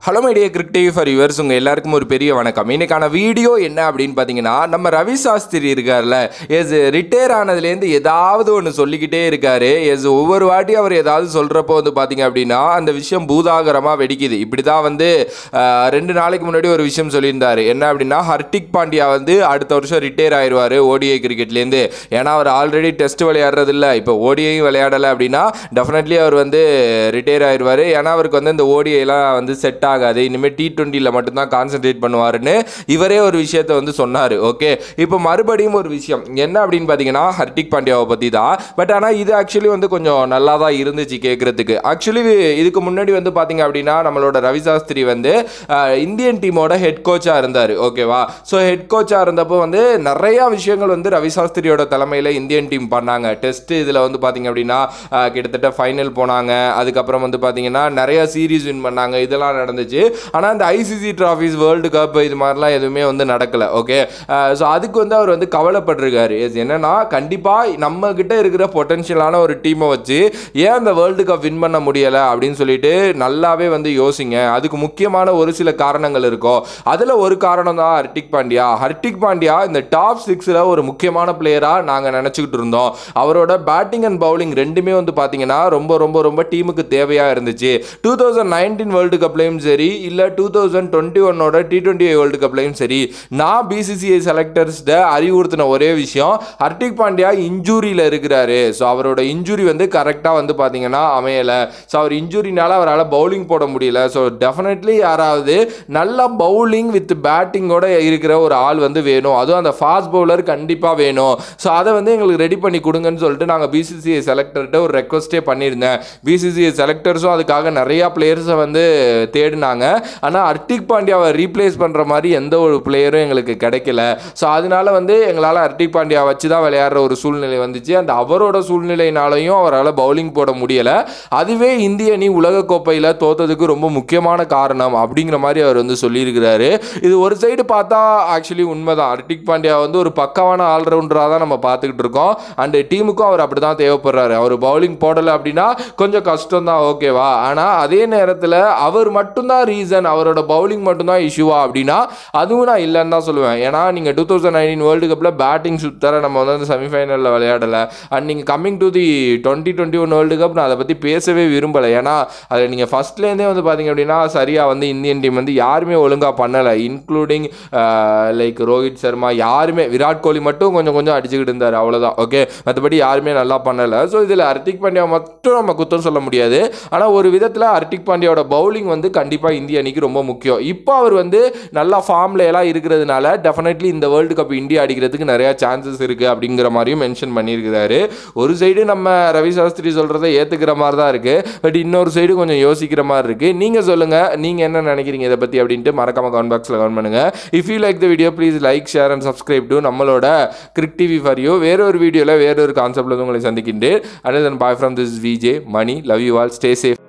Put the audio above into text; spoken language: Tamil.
hello my dear Crik TV followers உங்கள் எல்லாருக்கும் ஒரு பெரிய வணக்கம் இன்னைக்கான வீடியோ என்ன அப்படின்னு பார்த்தீங்கன்னா நம்ம ரவி சாஸ்திரி இருக்கார்ல எஸ் ரிட்டையர் ஆனதுலேருந்து ஏதாவது ஒன்று சொல்லிக்கிட்டே இருக்காரு எஸ் ஒவ்வொரு வாட்டி அவர் ஏதாவது சொல்கிறப்போ வந்து பார்த்தீங்க அப்படின்னா அந்த விஷயம் பூதாகரமாக வெடிக்குது இப்படி தான் வந்து ஆஹ், ரெண்டு நாளைக்கு முன்னாடி ஒரு விஷயம் சொல்லியிருந்தாரு என்ன அப்படின்னா ஹர்டிக் பாண்டியா வந்து அடுத்த வருஷம் ரிட்டையர் ஆயிடுவார் ஓடிஐ கிரிக்கெட்லேருந்து ஏன்னா அவர் ஆல்ரெடி டெஸ்ட் விளையாடுறது இல்லை இப்போ ஓடிஐயும் விளையாடலை அப்படின்னா டெஃபினெட்லி அவர் வந்து ரிட்டையர் ஆயிடுவார் ஏன்னா அவருக்கு வந்து இந்த ஓடிஐலாம் வந்து செட் ஆகாது இனிமேல் டி டுவெண்ட்டியில் மட்டும்தான் கான்சென்ட்ரேட் பண்ணுவாருன்னு இவரே ஒரு விஷயத்தை வந்து சொன்னார் ஓகே இப்போ மறுபடியும் ஒரு விஷயம் என்ன அப்படின்னு பார்த்தீங்கன்னா ஹர்திக் பாண்டியாவை பற்றி தான் பட் ஆனால் இது ஆக்சுவலி வந்து கொஞ்சம் நல்லா தான் இருந்துச்சு கேட்குறதுக்கு ஆக்சுவலி இதுக்கு முன்னாடி வந்து பார்த்தீங்க அப்படின்னா நம்மளோட ரவி சாஸ்திரி வந்து அஹ், இந்தியன் டீமோட ஹெட் கோச்சாக இருந்தார் ஓகேவா ஸோ ஹெட் கோச்சாக இருந்தப்போ வந்து நிறையா விஷயங்கள் வந்து ரவி சாஸ்திரியோட தலைமையில் இந்தியன் டீம் பண்ணாங்க டெஸ்ட் இதில் வந்து பார்த்தீங்க அப்படின்னா அஹ், கிட்டத்தட்ட ஃபைனல் போனாங்க அதுக்கப்புறம் வந்து பார்த்தீங்கன்னா நிறைய சீரீஸ் வின் பண்ணாங்க இதெல்லாம் நடந்துச்சு ஆனால் இந்த ஐசிசி ட்ராஃபிஸ் வேர்ல்டு கப் இது மாதிரிலாம் எதுவுமே வந்து நடக்கலை ஓகே ஸோ அதுக்கு வந்து அவர் வந்து கவலைப்பட்டிருக்காரு எஸ் என்னன்னா கண்டிப்பாக நம்ம கிட்ட இருக்கிற பொட்டன்ஷியலான ஒரு டீமை வச்சு ஏன் அந்த வேர்ல்டு கப் வின் பண்ண முடியலை அப்படின்னு சொல்லிட்டு நல்லாவே வந்து யோசிங்க அதுக்கு முக்கியமான ஒரு சில காரணங்கள் இருக்கும் அதில் ஒரு காரணம் தான் ஹர்டிக் பாண்டியா ஹர்டிக் பாண்டியா இந்த டாப் சிக்ஸில் ஒரு முக்கியமான பிளேயராக நாங்கள் நினச்சிக்கிட்டு இருந்தோம் அவரோட பேட்டிங் அண்ட் பவுலிங் ரெண்டுமே வந்து பார்த்தீங்கன்னா ரொம்ப ரொம்ப ரொம்ப டீமுக்கு தேவையாக இருந்துச்சு டூ தௌசண்ட் நைன்டீன் வேர்ல்டு கப்லையும் சரி இல்லை டூ தௌசண்ட் டுவெண்ட்டி ஒன்னோட டி டுவெண்ட்டி வேர்ல்டு கப்லையும் சரி நான் பிசிசிஐ செலக்டர்ஸ்ட அறிவுறுத்தின ஒரே விஷயம் ஹர்திக் பாண்டியா இன்ஜூரியில் இருக்கிறாரு ஸோ அவரோட இன்ஜூரி வந்து கரெக்டாக வந்து பார்த்தீங்கன்னா அமையலை ஸோ அவர் இன்ஜூரினால அவரால் பவுலிங் போட முடியல ஸோ டெஃபினெட்லி யாராவது நல்ல பவுலிங் வித் பேட்டிங்கோட இருக்கிற ஒரு ஆள் வந்து வேணும் அதுவும் அந்த ஃபாஸ்ட் பவுலர் கண்டிப்பாக வேணும் ஸோ அதை வந்து எங்களுக்கு ரெடி பண்ணி கொடுங்கன்னு சொல்லிட்டு நாங்கள் பிசிசிஐ செலக்டர்கிட்ட ஒரு ரெக்வஸ்ட்டே பண்ணியிருந்தேன் பிசிசிஐ செலக்டர்ஸும் அதுக்காக நிறையா பிளேயர்ஸை வந்து தேடினாங்க ஆனால் ஹர்திக் பாண்டியாவை ரீப்ளேஸ் பண்ணுற மாதிரி எந்த ஒரு பிளேயரும் எங்களுக்கு கிடைக்கல ஸோ அதனால வந்து எங்களால் ஹர்திக் பாண்டியா வச்சு தான் விளையாடுற ஒரு சூழ்நிலை வந்துச்சு அந்த அவரோட சூழ்நிலைனாலையும் அவரால் பவுலிங் போட முடியலை அதுவே இந்திய அணி உலகக்கோப்பையில் தோத்ததுக்கு ரொம்ப முக்கியமான காரணம் அப்படிங்கிற மாதிரி அவர் வந்து சொல்லியிருக்கிறாரு இது ஒரு சைடு பார்த்தா ஆக்சுவலி உண்மைதான் ஹர்திக் பாண்டியா வந்து ஒரு பக்காவான ஆல்ரவுண்டராக தான் நம்ம பார்த்துக்கிட்டு இருக்கோம் அண்ட் டீமுக்கும் அவர் அப்படி தான் தேவைப்படுறாரு அவர் பவுலிங் போடலை அப்படின்னா கொஞ்சம் கஷ்டம் தான் ஓகேவா ஆனால் அதே நேரத்தில் அவர் மட்டும்தான் ரீசன் அவரோட பவுலிங் மட்டும்தான் இஷ்யூவா அப்படின்னா அதுவும் நான் இல்லைன்னு தான் சொல்லுவேன் ஏன்னா நீங்கள் டூ தௌசண்ட் நைன்டீன் வேர்ல்டு கப்பில் பேட்டிங் சுத்தர நம்ம வந்து அந்த செமிஃபைனலில் விளையாடலை அண்ட் நீங்கள் coming to the twenty twenty one world cup நான் அதை பற்றி பேசவே விரும்பலை ஏன்னா அதில் நீங்கள் ஃபஸ்ட்லேருந்தே வந்து பார்த்தீங்க அப்படின்னா சரியாக வந்து இந்தியன் டீம் வந்து யாருமே ஒழுங்காக பண்ணலை இன்க்ளூடிங் லைக் ரோஹித் சர்மா யாருமே விராட் கோலி மட்டும் கொஞ்சம் கொஞ்சம் அடிச்சுக்கிட்டு இருந்தார் அவ்வளோதான் ஓகே மற்றபடி யாருமே நல்லா பண்ணலை ஸோ இதில் ஹர்திக் பாண்டியா மட்டும் நம்ம குத்தம் சொல்ல முடியாது ஆனால் ஒரு விதத்தில் ஹர்திக் பாண்டியாவோட பவுலிங் வந்து கண்டிப்பாக இந்திய அணிக்கு ரொம்ப முக்கியம் இப்போ அவர் வந்து நல்லா ஃபார்ம்ல எல்லாம் இருக்கிறதுனால டெஃபினெட்லி இந்த வேர்ல்டு கப் இந்தியா அடிக்கிறதுக்கு நிறையா சான்சஸ் இருக்குது அப்படிங்கிற மாதிரியும் மென்ஷன் பண்ணியிருக்கிறாரு ஒரு சைடு நம்ம ரவி சாஸ்திரி சொல்கிறத ஏற்றுக்கிற மாதிரி தான் இருக்குது பட் இன்னொரு சைடு கொஞ்சம் யோசிக்கிற மாதிரி இருக்குது நீங்கள் சொல்லுங்கள் நீங்கள் என்ன நினைக்கிறீங்க இதை பற்றி அப்படின்ட்டு மறக்காம கமெண்ட் பாக்ஸில் கமெண்ட் பண்ணுங்கள் if you like the video please like share and subscribe to நம்மளோட கிரிக் டிவி ஃபார் யூ வேற ஒரு வீடியோவில் வேற ஒரு கான்செப்டில் உங்களை சந்திக்கின்றேன் and then bye from this VJ Mani love you all stay safe